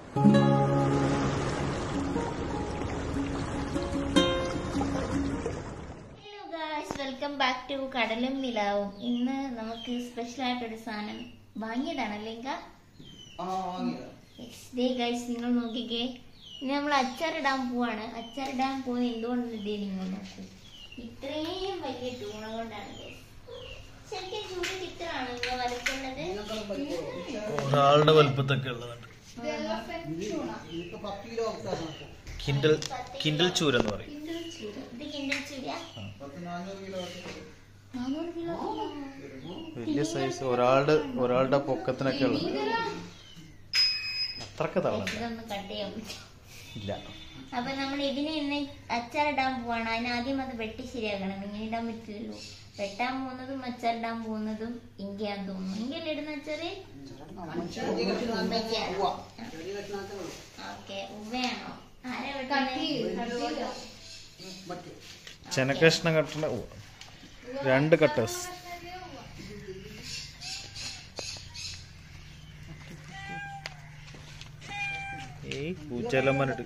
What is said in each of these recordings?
Hello guys welcome back to കടലും നിലാവും ഇന്ന് നമുക്ക് സ്പെഷ്യൽ ആയിട്ടൊരു സാധനം വാങ്ങിയതാണല്ലേ ഇങ്ക ദേ ഗൈസ് നിങ്ങൾ നോക്കിക്കേ ഇനി നമ്മൾ അച്ചാറിടാൻ പോവാണ് അച്ചാറിടാൻ പോകുന്നത് എന്തുകൊണ്ടല്ലേ നിങ്ങൾ നോക്കൂ ഇത്രയും വലിയ ടൂണ കൊണ്ടാണ് guys. ശരിക്കും ചൂട് ഇത്രയാണ് നിങ്ങൾ വരയ്ക്കേണ്ടത് ഒരാളുടെ വലുപ്പത്തൊക്കെ ഉള്ളതുണ്ട് കിൻഡൽ കിൻഡൽ ചൂര എന്ന് പറയും കിൻഡൽ ചൂര ഇത് കിൻഡൽ ചൂര നാനൂറ് കിലോ വലിയ സൈസ് ഒരാളുടെ ഒരാളുടെ പൊക്കത്തിനൊക്കെ ഉള്ളത് അത്രക്ക് തവണ ഇതൊന്ന് കട്ട് ചെയ്യാൻ പറ്റും ഇല്ല അപ്പൊ നമ്മൾ ഇതിന് ഇന്ന് അച്ചാറിടാൻ പോവാണ് അതിന് ആദ്യം അത് വെട്ടി ശരിയാക്കണം ഇങ്ങനെ ഇടാൻ പറ്റില്ലല്ലോ വെട്ടാൻ പോകുന്നതും അച്ചാറിടാൻ പോകുന്നതും ഇങ്കയാന്ന് തോന്നുന്നു ഇങ്കയല്ലേ ഇടുന്ന അച്ചാറ് ഓക്കെ ഉവ്വയാണോ ആരാ വെട്ടുന്നത് ചെനക്കഷ്ണം കട്ടണ ഓ, രണ്ട് കട്ടേഴ്സ് ഏയ് പൂച്ചെല്ലാം പറഞ്ഞിട്ട്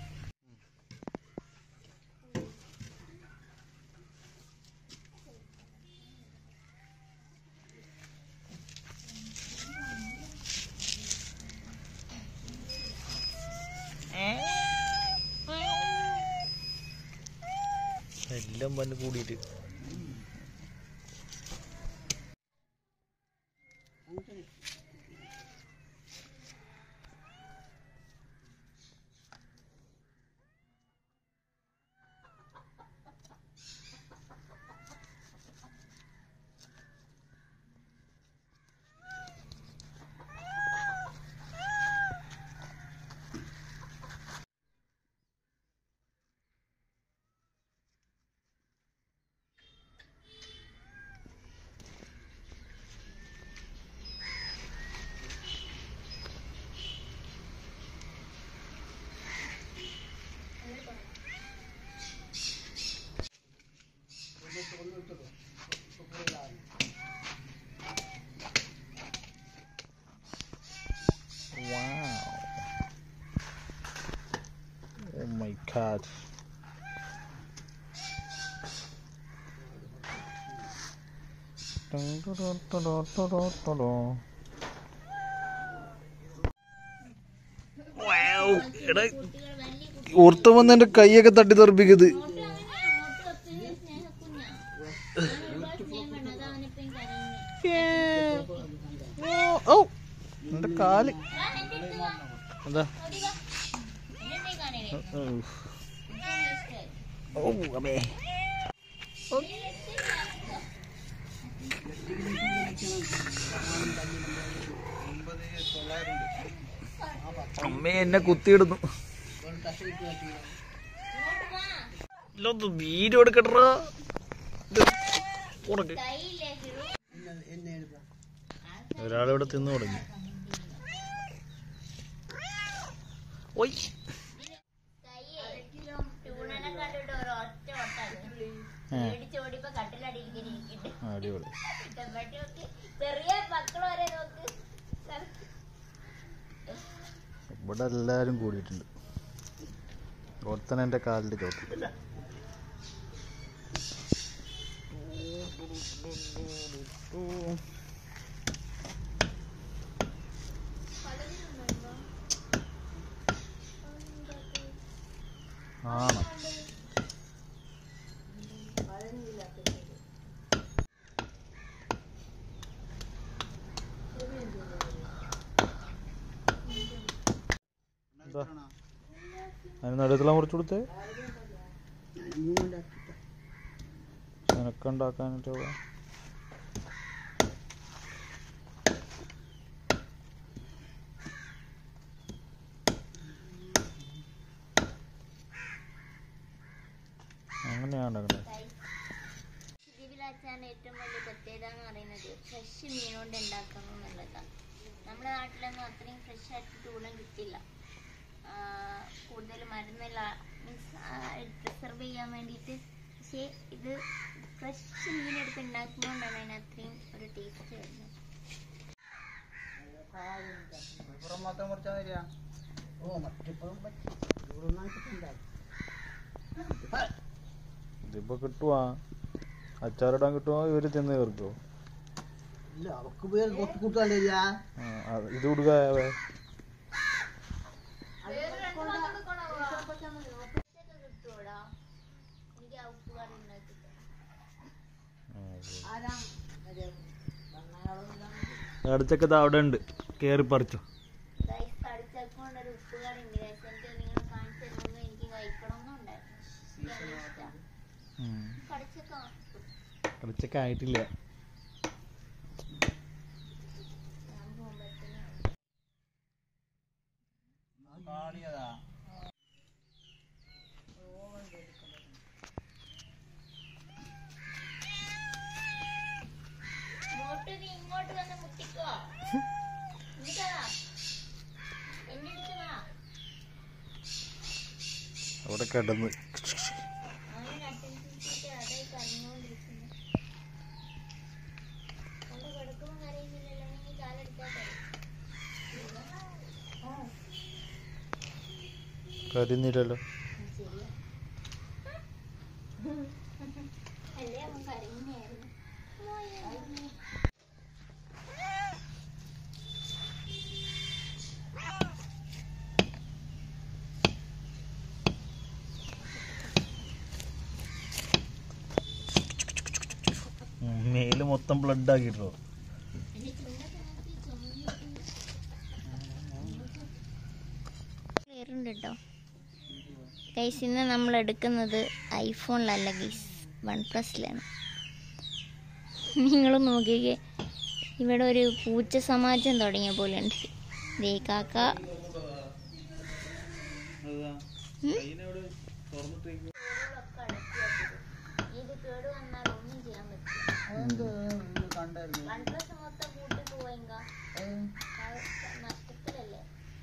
എല്ലാം വന്ന് കൂടിയിട്ട് Wow. Oh my god. Dun, dun, dun, dun, dun, dun, dun, dun, dun. Wow. എടാ കുട്ടികൾ വലിയ ഓർത്ത വന്ന് എന്റെ കൈയൊക്കെ തട്ടി തെറിപ്പിക്കുന്നത് കുട്ടി അങ്ങനെയാണ് ഓട്ടോ ഒത്തിരി സ്നേഹക്കുഞ്ഞാ ഞാൻ ഒരുപാട് സ്നേഹം വേണ്ട അതാ അവനിപ്പം കരയുന്നത് ഓ എന്റെ കാല് വാ, എൻ്റെ അടുത്ത് വാ. എന്താ ഓടി വാ. എൻ്റെ അടുത്തേക്ക് കാണണേ. ഓ. ഇതാണ് ഇഷ്ടമായി. ഓ അമ്മേ നീ രക്ഷയില്ല. അമ്മേ എന്നെ കുത്തിയിടുന്നു ഇങ്ങോട്ട് വാ. ഇല്ലൊന്ന് വീഡിയോ എടുക്കട്ടാ കൊടുക്ക് കൈയില്ലേ ഫിറു? ഒരാളിവിടെ തിന്നു തുടങ്ങി ഓയ് കൈയേ. ട്യൂണനെ കണ്ടിട്ട് ഒരൊറ്റ ഓട്ടാണ്. ഏ. പേടിച്ചോടിയപ്പോ കട്ടിലടിയിൽ ഇങ്ങനെ ഇരിക്കുന്നുണ്ട്. അടിപൊളി ഇതങ്ങോട്ട് നോക്ക്. ചെറിയ മക്കൾ വരെ നോക്ക് ഇവിടെ എല്ലാരും കൂടിയിട്ടുണ്ട് ഒരുത്തൻ എന്റെ കാലിന്റെ ചോട്ടിൽ ആണ് എന്താ അതിന് നടുക്കെല്ലാം മുറിച്ചു കൊടുത്തേ നിനക്കുണ്ടാക്കാനായിട്ട് അങ്ങനെയാണ് ഉണ്ടാക്കണത് ഇതിലാച്ചാൻ ഏറ്റവും വലിയ പ്രത്യേകത എന്ന് പറയുന്നത് ഫ്രഷ് മീൻ കൊണ്ട് ഉണ്ടാക്കണം എന്നുള്ളതാണ് നമ്മുടെ നാട്ടിലൊന്നും അത്രയും ഫ്രഷ് ആയിട്ട് ടൂണം കിട്ടില്ല ആ, കൂടുതൽ മരുന്നില്ല മീൻസ് പ്രിസർവ് ചെയ്യാൻ വേണ്ടിയിട്ട് പക്ഷേ ഇത് ഫ്രഷ് മീനെടുത്ത് ഉണ്ടാക്കുന്നതുകൊണ്ടാണ് അതിന് അത്രയും ഒരു ടേസ്റ്റ് വരുന്നത് ഇതിപ്പോ കിട്ടുവാ അച്ചാറിടാൻ കിട്ടുമോ ഇവര് തിന്ന് തീർക്കോ ഇല്ല അവക്ക് പോയി കൊത്തു കൂട്ടാണ്ട് ചെയ്യാ ആ, അത് ഇത് കൊടുക്കാ കിട്ടുവോടാ എനിക്ക് ആ ഉപ്പ് കറി ഉണ്ടാക്കി ആരാ അടച്ചൊക്കെ അവിടെ ഉണ്ട് കേറി പറിച്ചോ ഗൈസ് കടിച്ചക്കൊണ്ട് ഒരു ഉപ്പ് കറി ഉണ്ട് ഗൈസ് എനിക്ക് നിങ്ങൾ കാണിച്ചു തരുമ്പോൾ എനിക്ക് കഴിക്കണമെന്നുണ്ടായിരുന്നു എനിക്ക് ഇഷ്ടമാണ് കടിച്ചക്ക അടച്ചൊക്കെ ആയിട്ടില്ല ഞാൻ പോകുമ്പോഴത്തേനും ഇങ്ങോട്ട് നീ ഇങ്ങോട്ട് വന്ന് മുട്ടിക്കോ എന്നിട്ടാ എന്റെ അടുത്ത് വാ അവിടെ കിടന്ന് അവൻ അറ്റൻഷൻ അതായി കരഞ്ഞുകൊണ്ടിരിക്കുന്നു അവിടെ കിടക്കുമ്പോൾ കരയുന്നില്ലല്ലോ നീ കാലെടുത്താൽ കരുന്നില്ലല്ലോ ശരിയാ അല്ലേ അവൻ കരയുന്നതായിരുന്നു മേല് മൊത്തം ബ്ലഡ് ആക്കിട്ടോ ക്ലിയറുണ്ട് കേട്ടോ ഗൈസ് ഇന്ന് നമ്മൾ എടുക്കുന്നത് ഐഫോണിലല്ല ഗൈസ് വൺ പ്ലസിലാണ് നിങ്ങൾ നോക്കിക്കേ ഇവിടെ ഒരു പൂച്ച സമാജം തുടങ്ങിയ പോലെ ഉണ്ട് ദേ കാക്ക ഇത് കേട് വന്നാൽ ഒന്നും ചെയ്യാൻ പറ്റില്ല കണ്ടായിരുന്നു വൺ പ്ലസ് മൊത്തം കൂട്ടി പോയെങ്ക നഷ്ടത്തിലല്ലേ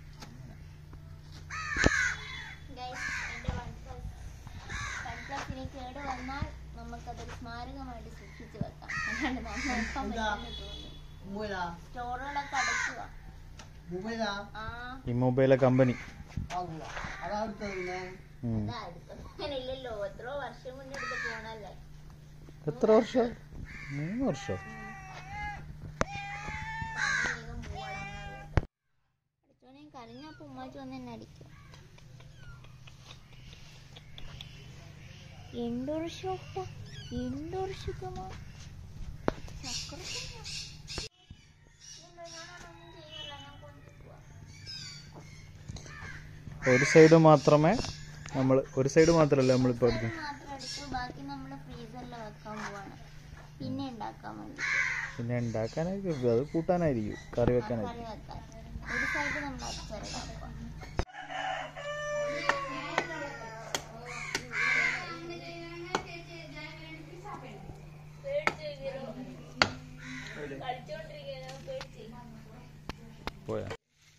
ഗൈസ് എൻ്റെ വൺ പ്ലസ് വൺ പ്ലസിന് കേട് വന്നാൽ നമുക്കതൊരു സ്മാരകമായിട്ട് സൂക്ഷിച്ചു വെക്കാം അല്ലാണ്ട് നന്നാക്കാൻ എന്താ? പറ്റുമെന്ന് തോന്നുന്നു മൊബൈലാ സ്റ്റോറുകളൊക്കെ അടയ്ക്കുക മൊബൈലാ ആ ഈ മൊബൈലെ കമ്പനി ആകുക അതാ അടുത്തത് പിന്നെ അതാ അടുത്തത് അങ്ങനെ ഇല്ലല്ലോ എത്രയോ വർഷം മുന്നേ എടുത്ത് പോണല്ലേ എത്ര വർഷം മൂന്ന് വർഷം വേഗം പോവാടാ അടുത്തോനെ കരഞ്ഞപ്പോ ഉമ്മാച്ച് വന്ന് എന്നെ അടിക്കും ಎಂಟು ವರ್ಷ ಹೋಗ್ತಾ ಎಂಟು ವರ್ಷಕ್ಕಮ್ಮ ഒരു സൈഡ് മാത്രമേ നമ്മൾ ഒരു സൈഡ് മാത്രമല്ല നമ്മളിപ്പോൾ എടുക്കുന്നത് മാത്രം എടുത്തു ബാക്കി നമ്മൾ ഫ്രീസറിൽ വെക്കാൻ പോവാണ് പിന്നെ ഉണ്ടാക്കാൻ വേണ്ടി പിന്നെ ഉണ്ടാക്കാനായിരിക്കും അത് കൂട്ടാനായിരിക്കും കറി വെക്കാനായിരിക്കും കറി വെക്കാൻ ഒരു സൈഡ് നമ്മൾ അച്ചാറിടാൻ പോവാം പോയാ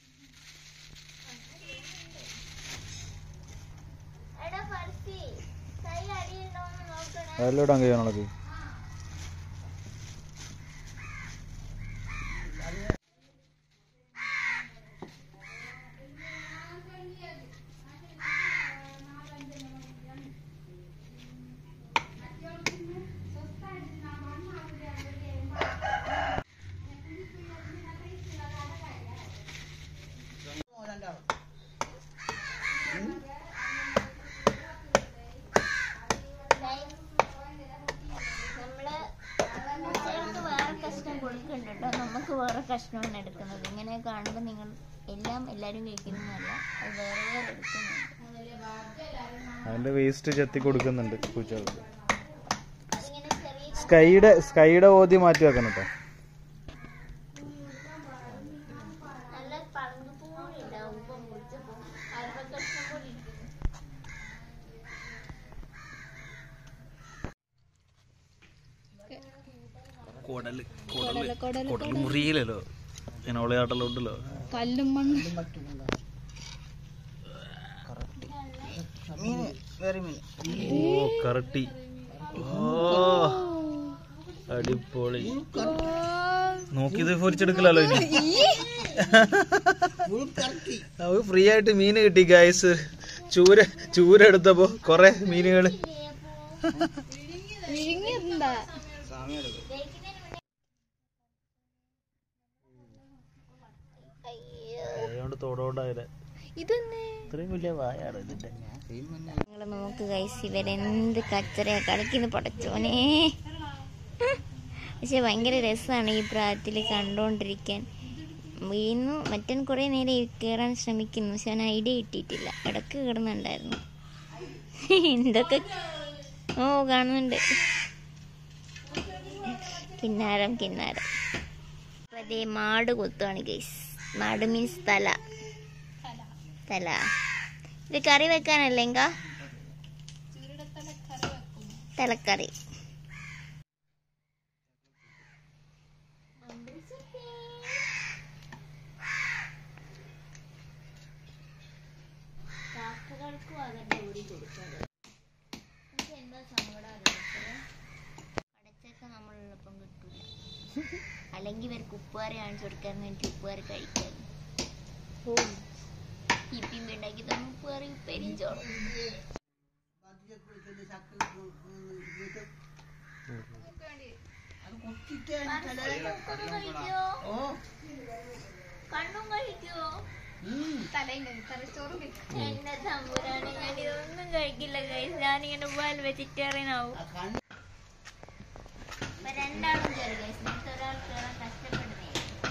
എടാ പർസി കൈ അടിയുണ്ടോന്ന് നോക്കണേ അതെല്ലാം ഇടാൻ കഴിയണം ഉണക്ക് രണ്ടാളും നമ്മള് കുട്ടികൾക്ക് വേറെ കഷ്ണം കൊടുക്കുന്നുണ്ട് കേട്ടോ നമുക്ക് വേറെ കഷ്ണമാണ് എടുക്കുന്നത് ഇങ്ങനെ കാണുമ്പോൾ നിങ്ങൾ എല്ലാം എല്ലാവരും കഴിക്കുന്നതല്ല അത് വേറെ വേറെ എടുക്കുന്നുണ്ട് അതിന്റെ വേസ്റ്റ് ചെത്തി കൊടുക്കുന്നുണ്ട് പൂച്ചകൾക്ക് അതിങ്ങനെ ചെറിയ സ്കൈയുടെ സ്കൈയുടെ ഓതി മാറ്റി വെക്കണം കേട്ടോ നല്ല പളങ്ക് പോലെ ഉണ്ടാവും ഇപ്പം മുറിച്ചപ്പോൾ അരപ്പ കഷ്ണം പോലെ ഇരിക്കുന്നു കുടല് കുടല് കുടല് മുറിയില്ലല്ലോ ഇങ്ങനെ ഒളയാട്ടല്ലോ ഉണ്ടല്ലോ കല്ലും മണ്ണും മീന് വേറെ മീൻ ഓ കറട്ടി ഓ അടിപൊളി നോക്കിയത് പൊരിച്ചെടുക്കലല്ലോ ഇനി മുഴുപ്പിറക്കി നമുക്ക് ഫ്രീ ആയിട്ട് മീൻ കിട്ടി ഗൈസ് ചൂര ചൂര എടുത്തപ്പോ കൊറേ മീനുകള് വിഴുങ്ങിയതെന്താ അതുകൊണ്ട് തോടോണ്ടായത് ഇതൊന്ന് ഇത്രയും വലിയ വായാണ് ഇതിന്റെ നിങ്ങൾ നോക്ക് കൈസ് ഇവരെന്ത് കച്ചറയാ കളിക്കുന്നു പടച്ചോനെ പക്ഷെ ഭയങ്കര രസമാണ് ഈ പ്രായത്തിൽ കണ്ടുകൊണ്ടിരിക്കാൻ വീണു മറ്റൻ കുറേ നേരം കയറാൻ ശ്രമിക്കുന്നു പക്ഷെ അവൻ ഐഡിയ കിട്ടിയിട്ടില്ല ഇടക്ക് കിടന്നുണ്ടായിരുന്നു എന്തൊക്കെ ഓ കാണുന്നുണ്ട് കിന്നാരം കിന്നാരം അപ്പൊ അതേ മാട് കൊത്തുവാണ് ഗൈസ് മാട് മീൻസ് തല തല ഇത് കറി വെക്കാനല്ലേ എങ്ക തലക്കറി കാക്കകൾക്കും അതിന്റെ ഓടി കൊടുക്കുന്നത് എനിക്ക് എന്താ സങ്കടം അറിയാത്തത് അടച്ചൊക്കെ നമ്മളുള്ളപ്പം കിട്ടൂല അല്ലെങ്കിൽ ഇവർക്ക് ഉപ്പുകറി കാണിച്ചു കൊടുക്കാൻ വേണ്ടി ഉപ്പുകറി കഴിക്കാൻ ഇപ്പിയും ഉണ്ടാക്കി തന്നെ ഉപ്പുകറി ഉപ്പേരിയും ചോറും അത് കുത്തിട്ട് ഉപ്പൊക്കെ കഴിക്കോ ഓ കണ്ണും കഴിക്കോ ഉം. എന്റെ തമ്പുരാനെ ഞാൻ ഇതൊന്നും കഴിക്കില്ല കഴിച്ച് ഞാനിങ്ങനെ പോയാൽ വെജിറ്റേറിയൻ ആവും ആ കണ്ണ് അപ്പൊ രണ്ടാളും കയറി കഴിച്ചു നേരത്തെ ഒരാൾ കയറാൻ കഷ്ടപ്പെടുന്നേ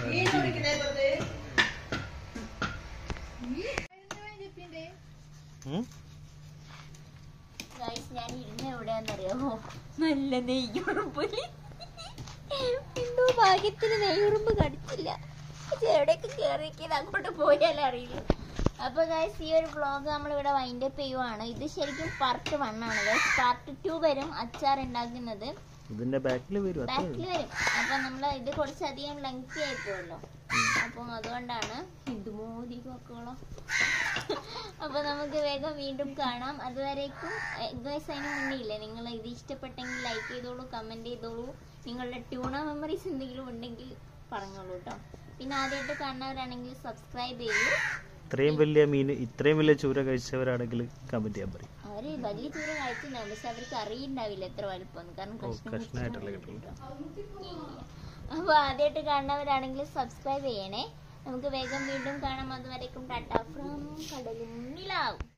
ഗൈസ് ഞാൻ ഇരുന്ന എവിടെയാന്നറിയാമോ നല്ല നെയ്യുറുമ്പല് എന്തോ ഭാഗ്യത്തിന് നെയ്യുറുമ്പ് കടിച്ചില്ല പക്ഷെ എവിടെയൊക്കെ കയറിയൊക്കെ അങ്ങോട്ട് പോയാലേ അറിയില്ല അപ്പൊ ഗൈസ് ഈ ഒരു വ്ളോഗ് നമ്മൾ ഇവിടെ വൈൻഡപ്പ് ചെയ്യുവാണ് ഇത് ശരിക്കും പാർട്ട് വൺ ആണ് ഗൈസ് പാർട്ട് ടു വരും അച്ചാർ ഉണ്ടാക്കുന്നത് ഇതിന്റെ ബാക്കിൽ വരും അത്രേ ബാക്കിൽ വരും അപ്പൊ നമ്മള് ഇത് കുറച്ചധികം ലെങ്തി ആയി പോയല്ലോ അപ്പൊ അതുകൊണ്ടാണ് ഇത് മോദി മക്കളോ അപ്പൊ നമുക്ക് വേഗം വീണ്ടും കാണാം അതുവരേക്കും ഗൈസ് അതിന് മുന്നേ ഇല്ലേ നിങ്ങൾ ഇത് ഇഷ്ടപ്പെട്ടെങ്കിൽ ലൈക്ക് ചെയ്തോളൂ കമന്റ് ചെയ്തോളൂ നിങ്ങളുടെ ട്യൂണ മെമ്മറീസ് എന്തെങ്കിലും ഉണ്ടെങ്കിൽ പറഞ്ഞോളൂ കേട്ടോ പിന്നെ ആദ്യമായിട്ട് കാണുന്നവരാണെങ്കിൽ സബ്സ്ക്രൈബ് ചെയ്യൂ ഇത്രയും വലിയ മീൻ ഇത്രയും വലിയ ചൂര കഴിച്ചവരാണെങ്കിൽ കമന്റ് ചെയ്യാൻ പറയും അവര് വലിയ ചൂര കഴിച്ചിട്ടുണ്ടാവും പക്ഷെ അവർക്ക് അറിയുണ്ടാവില്ല എത്ര വലുപ്പം കാരണം ഓ കഷ്ണം കഷ്ണമായിട്ടല്ലേ മുറിച്ചിട്ടാണ് കിട്ടുള്ളൂ അപ്പൊ ആദ്യമായിട്ട് കാണുന്നവരാണെങ്കിൽ സബ്സ്ക്രൈബ് ചെയ്യണേ നമുക്ക് വേഗം വീണ്ടും കാണാം അതുവരേക്കും ടാറ്റ ഫ്രം കടലിൻ നിലാവ്